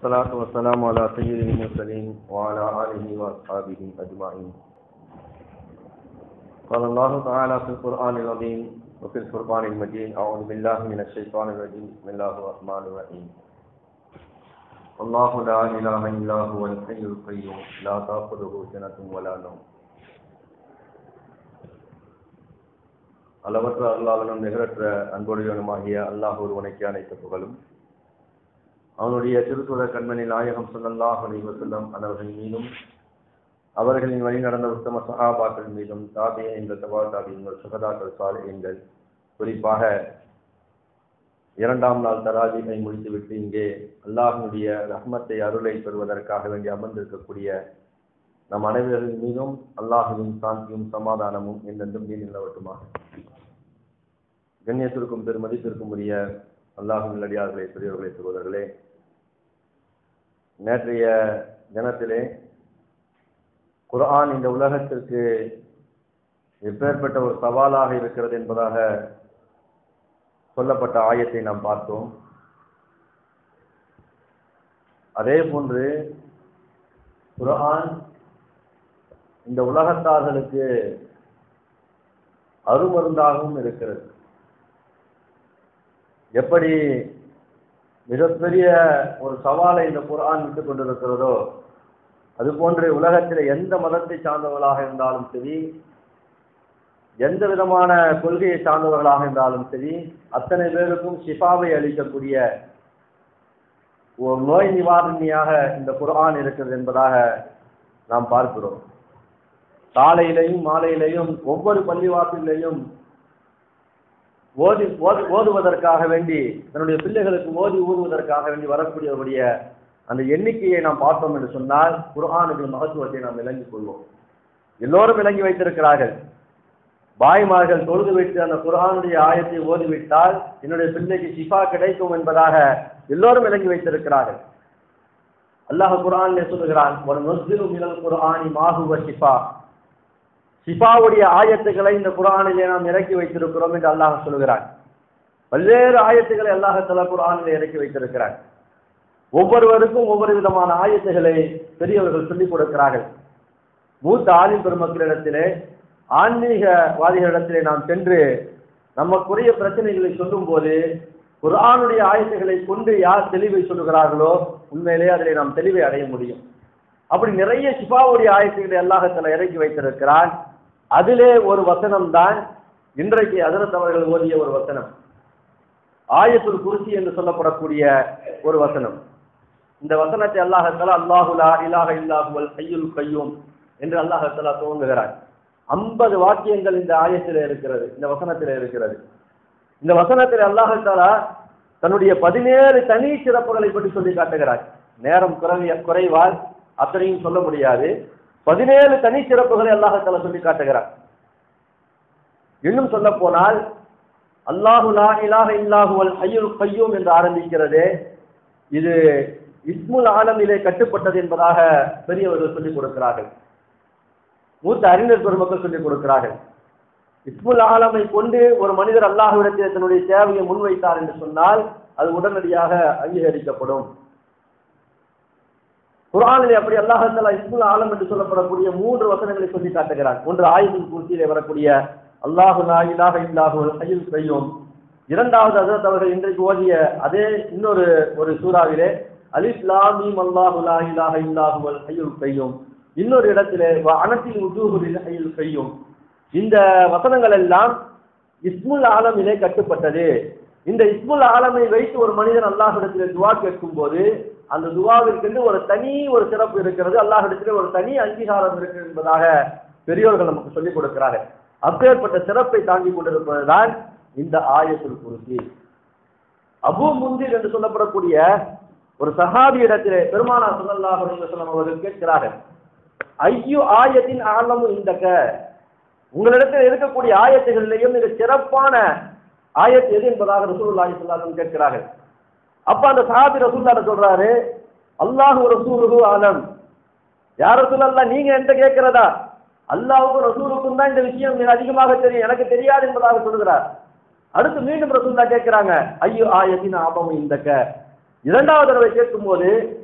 الصلاة والسلام على سيد المرسلين وعلى آله وأصحابه أجمعين قال الله تعالى في القرآن العظيم وفي الفرقان المجيد أعوذ بالله من الشيطان الرجيم بسم الله الرحمن الرحيم الله لا إله إلا هو الحي القيوم لا تأخذه سنة ولا نوم அளவற்ற அருளாளனும் நிகரற்ற அன்புடையவனுமாகிய அல்லாஹ் ஒருவனைக்கு அனைத்து புகழும் அவனுடைய திருத்துறர் கண்மணி நாயகம் ஸல்லல்லாஹு அலைஹி வஸல்லம் அவர்கள் மீதும் அவர்களின் வழி நடந்த உத்தம சஹாபாக்கள் மீதும் தாபிய என்ற தபா தாபியங்கள் சுகதாக்கள் சாலையங்கள் குறிப்பாக இரண்டாம் நாள் தராஜினை முடித்துவிட்டு இங்கே அல்லாஹினுடைய ரஹ்மத்தை அருளை பெறுவதற்காக வேண்டி அமர்ந்திருக்கக்கூடிய நம் அனைவரின் மீதும் அல்லாஹுவின் சாந்தியும் சமாதானமும் என்றென்றும் நீ நிலவட்டுமாக கண்ணியத்திற்கும் பெருமதிப்பிற்கும் உரிய அல்லாஹும் நல்லடியார்களே பெரியவர்களே சகோதரர்களே நேற்றைய தினத்திலே குர்ஆன் இந்த உலகத்திற்கு எப்பேற்பட்ட ஒரு சவாலாக இருக்கிறது என்பதாக சொல்லப்பட்ட ஆயத்தை நாம் பார்த்தோம் அதே போன்று குர்ஆன் இந்த உலகத்தார்களுக்கு அருமருந்தாகவும் இருக்கிறது எப்படி மிகப்பெரிய ஒரு சவாலை இந்த குர்ஆன் விட்டுக் கொண்டிருக்கிறதோ அதுபோன்று உலகத்தில் எந்த மதத்தை சார்ந்தவர்களாக இருந்தாலும் சரி எந்த விதமான கொள்கையை சார்ந்தவர்களாக இருந்தாலும் சரி அத்தனை பேருக்கும் ஷிஃபாவை அளிக்கக்கூடிய ஒரு நோய் நிவாரணியாக இந்த குர்ஆன் இருக்கிறது என்பதாக நாம் பார்க்கிறோம் காலையிலையும் மாலையிலையும் ஒவ்வொரு பள்ளிவாசலிலையும் ஓதி ஓது ஓதுவதற்காக வேண்டி தன்னுடைய பிள்ளைகளுக்கு ஓதி ஊதுவதற்காக வேண்டி வரக்கூடியவருடைய அந்த எண்ணிக்கையை நாம் பார்த்தோம் என்று சொன்னால் குர்ஆனுடைய மகத்துவத்தை நாம் விளங்கிக் கொள்வோம் எல்லோரும் விளங்கி வைத்திருக்கிறார்கள் பாய்மார்கள் தொழுது வைத்து அந்த குர்ஆனுடைய ஆயத்தை ஓதிவிட்டால் என்னுடைய பிள்ளைக்கு ஷிஃபா கிடைக்கும் என்பதாக எல்லோரும் விளங்கி வைத்திருக்கிறார்கள் அல்லாஹ் குர்ஆனிலே சொல்லுகிறான் ஒரு நொஸ்திரு மினல் குர்ஆனி மாஹுவ ஷிஃபா ஷிஃபாவுடைய ஆயத்துக்களை இந்த குரானிலே நாம் இறக்கி வைத்திருக்கிறோம் என்று அல்லாஹ் சொல்கிறான் பல்வேறு ஆயத்துக்களை அல்லாஹ் குரானிலே இறக்கி வைத்திருக்கிறான் ஒவ்வொருவருக்கும் ஒவ்வொரு விதமான ஆயத்துகளை பெரியவர்கள் சொல்லிக் கொடுக்கிறார்கள் மூத்த ஆலிம் பெருமக்களிடத்திலே ஆன்மீகவாதிகளிடத்திலே நாம் சென்று நமக்குரிய பிரச்சனைகளை சொல்லும் போது குரானுடைய ஆயத்துகளை கொண்டு யார் தெளிவை சொல்லுகிறார்களோ உண்மையிலே அதிலே நாம் தெளிவை அடைய முடியும் அப்படி நிறைய சிபாவுடைய ஆயத்துக்களை அல்லாஹத்தில் இறக்கி வைத்திருக்கிறான் அதிலே ஒரு வசனம் தான் இன்றைக்கு அதிரத் அவர்கள் ஓதிய ஒரு வசனம் ஆயத்துல் குருசி என்று சொல்லப்படக்கூடிய ஒரு வசனம் இந்த வசனத்தை அல்லாஹத்தலா அல்லாஹுலா இலாக இல்லாஹுவல் கையுல் கையும் என்று அல்லாஹத்தலா துவங்குகிறார் ஐம்பது வாக்கியங்கள் இந்த ஆயத்தில் இருக்கிறது இந்த வசனத்தில் இருக்கிறது இந்த வசனத்தில் அல்லாஹத்தாலா தன்னுடைய பதினேழு தனி சிறப்புகளை பற்றி சொல்லி காட்டுகிறார் நேரம் குறைய குறைவால் அத்தனையும் சொல்ல முடியாது பதினேழு தனி சிறப்புகளை அல்லாஹால சொல்லி காட்டுகிறார் இன்னும் சொல்ல போனால் அல்லாஹு லா இலாக இல்லாஹுவல் ஐயுல் கையூம் என்று ஆரம்பிக்கிறது இது இஸ்முல் ஆலமிலே கட்டுப்பட்டது என்பதாக பெரியவர்கள் சொல்லிக் கொடுக்கிறார்கள் மூத்த அறிஞர் பெருமக்கள் சொல்லிக் கொடுக்கிறார்கள் இஸ்முல் ஆலமை கொண்டு ஒரு மனிதர் அல்லாஹுவிடத்தில் தன்னுடைய தேவையை முன்வைத்தார் என்று சொன்னால் அது உடனடியாக அங்கீகரிக்கப்படும் குரானிலே அப்படி அல்லாஹல்லா இஸ்முல் ஆலம் என்று சொல்லப்படக்கூடிய மூன்று வசனங்களை சொல்லி காட்டுகிறான் ஒன்று ஆயுதம் குர்த்தியிலே வரக்கூடிய அல்லாஹு நாயிலாக இல்லாஹு ஐயில் கையும் இரண்டாவது அதற்கு அவர்கள் இன்றைக்கு ஓதிய அதே இன்னொரு ஒரு சூறாவிலே அலிஸ் லாமீம் அல்லாஹு லாயிலாக இல்லாஹுவல் ஐயுல் கையும் இன்னொரு இடத்திலே அனத்தில் உஜூஹுலில் ஐயுல் கையும் இந்த வசனங்கள் எல்லாம் இஸ்முல் ஆலமிலே கட்டுப்பட்டது இந்த இஸ்முல் ஆலமை வைத்து ஒரு மனிதன் அல்லாஹிடத்திலே துவா கேட்கும் போது அந்த துவாவிற்கென்று ஒரு தனி ஒரு சிறப்பு இருக்கிறது அல்லாஹிடத்திலே ஒரு தனி அங்கீகாரம் இருக்கு என்பதாக பெரியோர்கள் நமக்கு சொல்லிக் கொடுக்கிறார்கள் அப்பேற்பட்ட சிறப்பை தாங்கி கொண்டிருப்பதுதான் இந்த ஆயத்துல் குருசி அபு முந்திர் என்று சொல்லப்படக்கூடிய ஒரு சஹாபி இடத்திலே பெருமானா சுல்லாஹ் சொல்லம் அவர்கள் கேட்கிறார்கள் ஐயோ ஆயத்தின் ஆழமும் இந்தக்க உங்களிடத்தில் இருக்கக்கூடிய ஆயத்துகளிலேயும் மிக சிறப்பான ஆயத்து எது என்பதாக ரசூலுல்லாஹி ஸல்லல்லாஹு கேட்கிறார்கள் அப்ப அந்த சஹாபி ரசூல்லாட்ட சொல்றாரு அல்லாஹு ரசூலுஹு ஆலம் யார் ரசூலல்லா நீங்க என்கிட்ட கேட்கிறதா அல்லாஹுக்கும் ரசூலுக்கும் தான் இந்த விஷயம் மிக அதிகமாக தெரியும் எனக்கு தெரியாது என்பதாக சொல்லுகிறார் அடுத்து மீண்டும் ரசூல்லா கேட்கிறாங்க ஐயோ ஆயத்தின் ஆபம் இந்தக்க இரண்டாவது தடவை கேட்கும்போது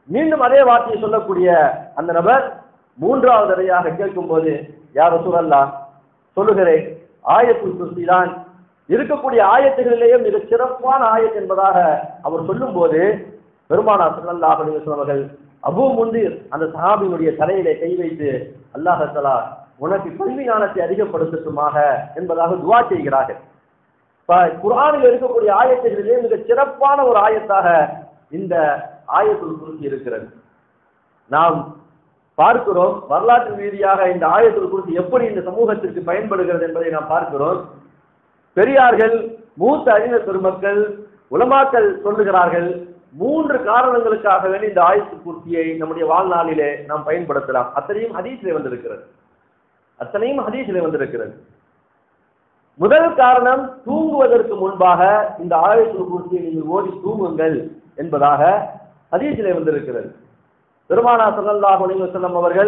மீண்டும் அதே வார்த்தையை சொல்லக்கூடிய அந்த நபர் மூன்றாவது தடையாக கேட்கும்போது யார் சூழல்லா சொல்லுகிறேன் ஆயத்துல் குர்சி தான் இருக்கக்கூடிய ஆயத்துகளிலேயே மிக சிறப்பான ஆயத் என்பதாக அவர் சொல்லும்போது பெருமானார் ஸல்லல்லாஹு அலைஹி வஸல்லம் அவர்கள் அபூ முந்திர் அந்த சஹாபியினுடைய தலையிலே கை வைத்து அல்லாஹ் தஆலா உனக்கு கல்வி ஞானத்தை அதிகப்படுத்தட்டுமாக என்பதாக துவா செய்கிறார்கள் இப்ப குர்ஆனில் இருக்கக்கூடிய ஆயத்துகளிலே மிக சிறப்பான ஒரு ஆயத்தாக இந்த ஆயத்துல் குர்சி இருக்கிறது நாம் பார்க்கிறோம் வரலாற்று ரீதியாக இந்த ஆயத்துல் குர்சி எப்படி இந்த சமூகத்திற்கு பயன்படுகிறது என்பதை நாம் பார்க்கிறோம் பெரியார்கள் மூத்த அறிஞர் பெருமக்கள் உலமாக்கள் சொல்லுகிறார்கள் மூன்று காரணங்களுக்காக வேண்டி இந்த ஆயத்து குர்சியை நம்முடைய வாழ்நாளிலே நாம் பயன்படுத்தலாம் அத்தனையும் ஹதீஸிலே வந்திருக்கிறது அத்தனையும் ஹதீஸிலே வந்திருக்கிறது முதல் காரணம் தூங்குவதற்கு முன்பாக இந்த ஆயத்து குர்சியை நீங்கள் ஓதி தூங்குங்கள் என்பதாக ஹதீஸிலே வந்திருக்கிறது பெருமானா ஸல்லல்லாஹு அலைஹி வஸல்லம் அவர்கள்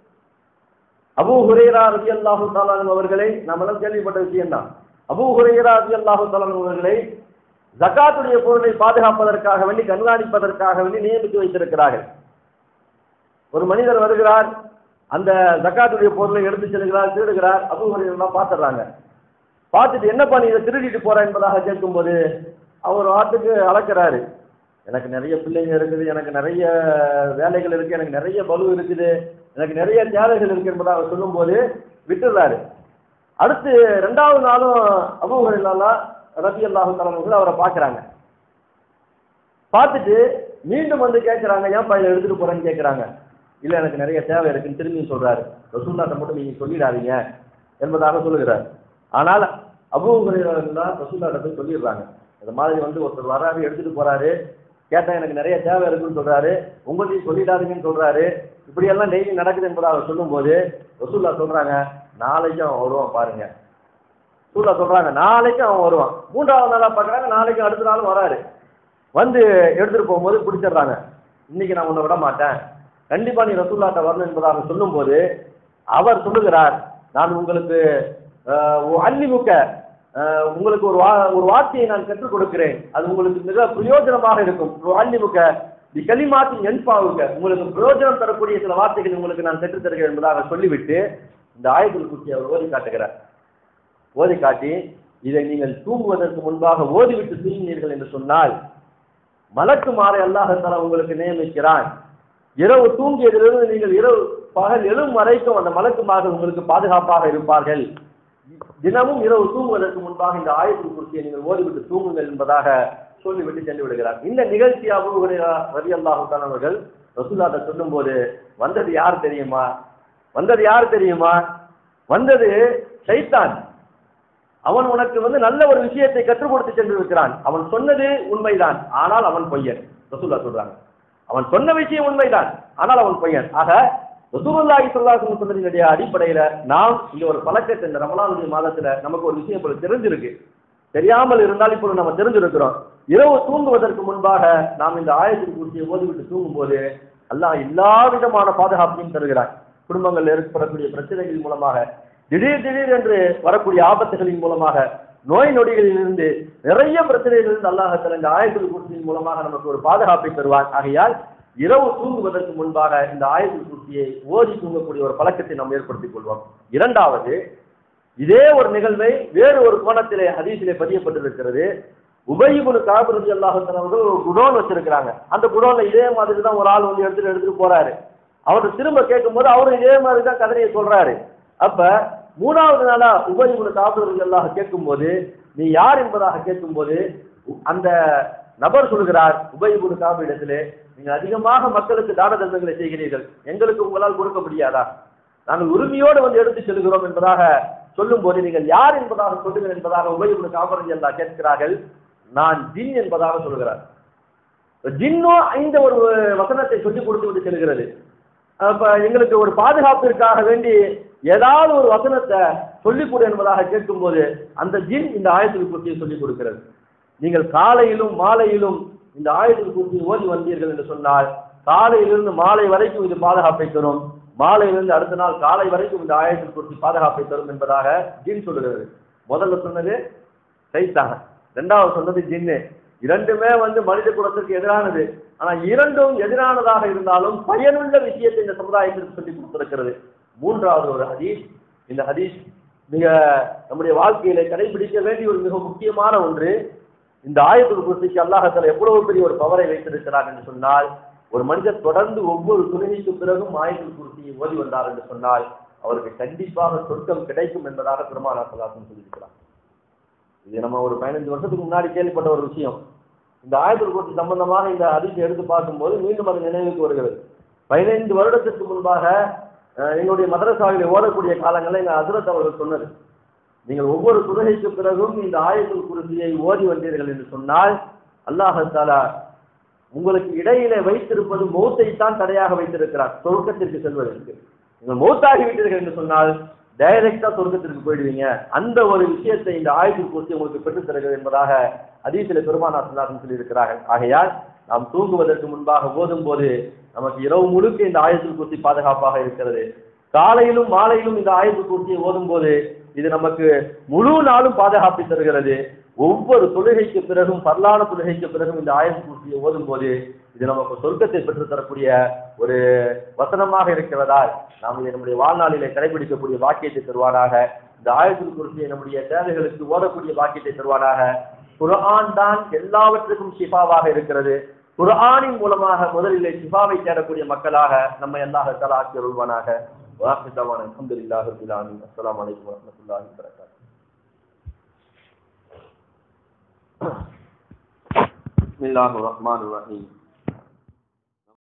அபூ ஹுரைரா ரலியல்லாஹு தஆலா அன்ஹு அவர்களை நாம் எல்லாம் கேள்விப்பட்ட விஷயம் தான் அபூ ஹுரைரா ரலியல்லாஹு தஆலா அன்ஹு அவர்களை ஜகாத்துடைய பொருளை பாதுகாப்பதற்காக வேண்டி கண்காணிப்பதற்காக வேண்டி நியமித்து வைத்திருக்கிறார்கள் ஒரு மனிதர் வருகிறார் அந்த ஜக்காத்துடைய பொருளை எடுத்து செல்கிறார் திருடுகிறார் அபூ ஹுரைரா பார்த்துடுறாங்க பார்த்துட்டு என்னப்பா நீ இதை திருடிட்டு போற என்பதாக கேட்கும்போது அவர் வாட்டுக்கு அளக்கிறாரு எனக்கு நிறைய பிள்ளைங்க இருக்குது எனக்கு நிறைய வேலைகள் இருக்கு எனக்கு நிறைய பலு இருக்குது எனக்கு நிறைய தேவைகள் இருக்கு என்பதாக அவர் சொல்லும்போது விட்டுடுறாரு அடுத்து ரெண்டாவது நாளும் அபூஹரில்லா ரபி அல்லாஹு தலைவர்கள் அவரை பார்க்குறாங்க பார்த்துட்டு மீண்டும் வந்து கேட்குறாங்க ஏன் பையில எடுத்துட்டு போறேன்னு கேட்குறாங்க இல்லை எனக்கு நிறைய தேவை இருக்குன்னு திரும்பியும் சொல்றாரு ரசூல்லாட்ட மட்டும் நீங்க சொல்லிடாதீங்க என்பதாக சொல்லுகிறார் ஆனால் அபூஹரில்லா ரசூல்லாட்ட போய் சொல்லிடுறாங்க இந்த மாதிரி வந்து ஒருத்தர் வராரு எடுத்துட்டு போறாரு கேட்டா எனக்கு நிறைய தேவை இருக்குன்னு சொல்றாரு உங்கள்கிட்ட சொல்லிடாதீங்கன்னு சொல்றாரு இப்படி எல்லாம் டெய்லி நடக்குது என்பதை அவர் சொல்லும்போது ரசூல்லா சொல்றாங்க நாளைக்கும் அவன் வருவான் பாருங்க ரசூல்லா சொல்றாங்க நாளைக்கும் அவன் வருவான் மூன்றாவது நாளா பார்க்கறாங்க நாளைக்கும் அடுத்த நாளும் வராரு வந்து எடுத்துட்டு போகும்போது பிடிச்சிடுறாங்க இன்னைக்கு நான் உன்னை விட மாட்டேன் கண்டிப்பா நீ ரசூல்லாட்ட வரணும் என்பதாக சொல்லும்போது அவர் சொல்லுகிறார் நான் உங்களுக்கு அள்ளிமுக்க உங்களுக்கு ஒரு வா ஒரு வார்த்தையை நான் கற்றுக் கொடுக்கிறேன் அது உங்களுக்கு மிக பிரயோஜனமாக இருக்கும் அள்ளிமுக்க தி களிமாத்தின் என்பாவுக்க உங்களுக்கு பிரயோஜனம் தரக்கூடிய சில வார்த்தைகள் உங்களுக்கு நான் கற்றுத் தருகிறேன் என்பதாக சொல்லிவிட்டு இந்த ஆயத்தில் குச்சி அவர் ஓதி காட்டுகிறார் ஓதி காட்டி இதை நீங்கள் தூங்குவதற்கு முன்பாக ஓதிவிட்டு தூங்கினீர்கள் என்று சொன்னால் மலக்கு மாறை அல்லாஹால உங்களுக்கு நியமிக்கிறான் இரவு தூங்கியதிலிருந்து நீங்கள் இரவு பகல் எழும் வரைக்கும் அந்த மலக்குமாக உங்களுக்கு பாதுகாப்பாக இருப்பார்கள் தினமும் இரவு தூங்குவதற்கு முன்பாக இந்த ஆயத்தில் குறிச்சியை நீங்கள் ஓதிவிட்டு தூங்குங்கள் என்பதாக சொல்லிவிட்டு சென்று விடுகிறார் இந்த நிகழ்ச்சி அபு ரவி அல்லாஹுத்தான் அவர்கள் ரசூல்லாட்ட சொல்லும்போது வந்தது யார் தெரியுமா வந்தது யார் தெரியுமா வந்தது சைத்தான் அவன் உனக்கு வந்து நல்ல ஒரு விஷயத்தை கற்றுக் கொடுத்து சென்று இருக்கிறான் அவன் சொன்னது உண்மைதான் ஆனால் அவன் பொய்யன் ரசூல்லா சொல்றாங்க அவன் சொன்ன விஷயம் உண்மைதான் ஆனால் அவன் பொய்யன் ஆக ரசூலுல்லாஹி ஸல்லல்லாஹு அலைஹி வஸல்லமுடைய அடிப்படையில நாம் இந்த ஒரு பழக்கத்தை இந்த ரமலானுடைய மாதத்துல நமக்கு ஒரு விஷயம் போல தெரிஞ்சிருக்கு தெரியாமல் இருந்தால் இப்பொழுது நம்ம தெரிஞ்சிருக்கிறோம் இரவு தூங்குவதற்கு முன்பாக நாம் இந்த ஆயத்தின் குறிச்சியை ஓதிவிட்டு தூங்கும்போது அல்லாஹ் எல்லா விதமான பாதுகாப்பையும் தருகிறான் குடும்பங்கள் ஏற்படக்கூடிய பிரச்சனைகள் மூலமாக திடீர் திடீர் என்று வரக்கூடிய ஆபத்துகளின் மூலமாக நோய் நொடிகளில் இருந்து நிறைய பிரச்சனைகளிலிருந்து அல்லாஹத்தில் இந்த ஆயத்தில் குறிச்சியின் மூலமாக நமக்கு ஒரு பாதுகாப்பை தருவான் ஆகையால் இரவு தூங்குவதற்கு முன்பாக இந்த ஆயத்தில் குறிச்சியை ஓதி தூங்கக்கூடிய ஒரு பழக்கத்தை நாம் ஏற்படுத்திக் கொள்வோம் இரண்டாவது இதே ஒரு நிகழ்வை வேறு ஒரு கோணத்திலே ஹதீஸிலே பதியப்பட்டிருக்கிறது உபயிபுல் காபிரதி அல்லாஹர்கள் ஒரு குடோன் வச்சிருக்கிறாங்க அந்த குடோன்ல இதே மாதிரி தான் ஒரு ஆள் வந்து எடுத்துட்டு எடுத்துட்டு போறாரு அவர் திரும்ப கேட்கும்போது அவரும் இதே மாதிரி தான் கதனையை சொல்றாரு அப்ப மூணாவது நாளா உபயிபுல் காபிரதி அல்லாஹ் கேட்கும்போது நீ யார் என்பதாக கேட்கும்போது அந்த நபர் சொல்கிறார் உபயிபுல் காபிடத்திலே நீங்கள் அதிகமாக மக்களுக்கு தான தர்மங்களை செய்கிறீர்கள் எங்களுக்கு உங்களால் கொடுக்க முடியாதா நாங்கள் உரிமையோடு வந்து எடுத்து செல்கிறோம் என்பதாக சொல்லும் போது நீங்கள் யார் என்பதாக சொல்லுங்கள் என்பதாக உபயோக காபரஞ்சி அல்லா கேட்கிறார்கள் நான் ஜின் என்பதாக சொல்கிறார் ஜின்னும் இந்த ஒரு வசனத்தை சொல்லிக் கொடுத்து விட்டு செல்கிறது அப்ப எங்களுக்கு ஒரு பாதுகாப்பிற்காக வேண்டி ஏதாவது ஒரு வசனத்தை சொல்லிக் கொடு என்பதாக கேட்கும்போது அந்த ஜின் இந்த ஆயத்தில் குறிச்சியை சொல்லிக் கொடுக்கிறது நீங்கள் காலையிலும் மாலையிலும் இந்த ஆயத்தில் குறிச்சி ஓதி வந்தீர்கள் என்று சொன்னால் காலையிலிருந்து மாலை வரைக்கும் இது பாதுகாப்பை தரும் மாலையிலிருந்து அடுத்த நாள் காலை வரைக்கும் இந்த ஆயத்தில் குறித்து பாதுகாப்பை தரும் என்பதாக ஜின் சொல்லுகிறது முதல்ல சொன்னது சைத்தான் ரெண்டாவது சொன்னது ஜின்னு இரண்டுமே வந்து மனித குலத்திற்கு எதிரானது ஆனா இரண்டும் எதிரானதாக இருந்தாலும் பயனுள்ள விஷயத்தை இந்த சமுதாயத்திற்கு சொல்லி கொடுத்திருக்கிறது மூன்றாவது ஒரு ஹதீஸ் இந்த ஹதீஸ் மிக நம்முடைய வாழ்க்கையில கடைபிடிக்க வேண்டிய ஒரு மிக முக்கியமான ஒன்று இந்த ஆயத்துல் குர்சிக்கு அல்லாஹத்தால எவ்வளவு பெரிய ஒரு பவரை வைத்திருக்கிறார் என்று சொன்னால் ஒரு மனிதர் தொடர்ந்து ஒவ்வொரு துணைக்கு பிறகும் ஆயத்துல் குர்சியை ஓதி வந்தார் என்று சொன்னால் அவருக்கு கண்டிப்பாக சொர்க்கம் கிடைக்கும் என்பதாக பெருமானா சலாசன் சொல்லியிருக்கிறார் இது நம்ம ஒரு பதினஞ்சு வருஷத்துக்கு முன்னாடி கேள்விப்பட்ட ஒரு விஷயம் இந்த ஆயத்துல் குர்சி சம்பந்தமாக இந்த அதிர்ச்சி எடுத்து பார்க்கும்போது மீண்டும் அது நினைவுக்கு வருகிறது பதினைந்து வருடத்திற்கு முன்பாக அஹ், எங்களுடைய மதரசாவில் ஓடக்கூடிய காலங்களில் எங்கள் ஹசரத் அவர்கள் சொன்னது நீங்கள் ஒவ்வொரு தொழுகைக்கு பிறகும் இந்த ஆயத்துல் குருசியை ஓதி வந்தீர்கள் என்று சொன்னால் அல்லாஹ் தாலா உங்களுக்கு இடையிலே வைத்திருப்பது மௌத்தை தான் தடையாக வைத்திருக்கிறார் சொர்க்கத்திற்கு செல்வதற்கு நீங்கள் மௌத்தாகி விட்டீர்கள் என்று சொன்னால் டைரக்டா சொர்க்கத்திற்கு போயிடுவீங்க அந்த ஒரு விஷயத்தை இந்த ஆயுள் குறித்து உங்களுக்கு பெற்றுத் தருகிறது என்பதாக அதீசில பெருமானார் சொல்லார்கள் சொல்லியிருக்கிறார்கள் ஆகையால் நாம் தூங்குவதற்கு முன்பாக ஓதும் போது நமக்கு இரவு முழுக்க இந்த ஆயுள் குறிச்சி பாதுகாப்பாக இருக்கிறது காலையிலும் மாலையிலும் இந்த ஆயுள் குறிச்சியை ஓதும் போது இது நமக்கு முழு நாளும் பாதுகாப்பை தருகிறது ஒவ்வொரு தொழுகைக்கு பிறகும் பரலான தொழுகைக்கு பிறகும் இந்த ஆயுள் குறிச்சியை ஓதும் போது இது நமக்கு சொர்க்கத்தை பெற்றுத் தரக்கூடிய ஒரு வசனமாக இருக்கிறதால் நாம் இதை நம்முடைய வாழ்நாளிலே கடைபிடிக்கக்கூடிய வாக்கியத்தை தருவானாக இந்த ஆயத்தில் குறிப்பிய நம்முடைய தேவைகளுக்கு ஓதக்கூடிய வாக்கியத்தை தருவானாக குர்ஆன் தான் எல்லாவற்றுக்கும் ஷிஃபாவாக இருக்கிறது குர்ஆனின் மூலமாக முதலிலே ஷிஃபாவை தேடக்கூடிய மக்களாக நம்ம அல்லாஹ் தஆலா ஆக்கி அருள்வானாக வாஹிதவான அல்ஹம்துலில்லாஹி ரப்பில் ஆலமீன் அஸ்ஸலாமு அலைக்கும் வரஹ்மத்துல்லாஹி வபரகாத்துஹு بسم الله الرحمن الرحيم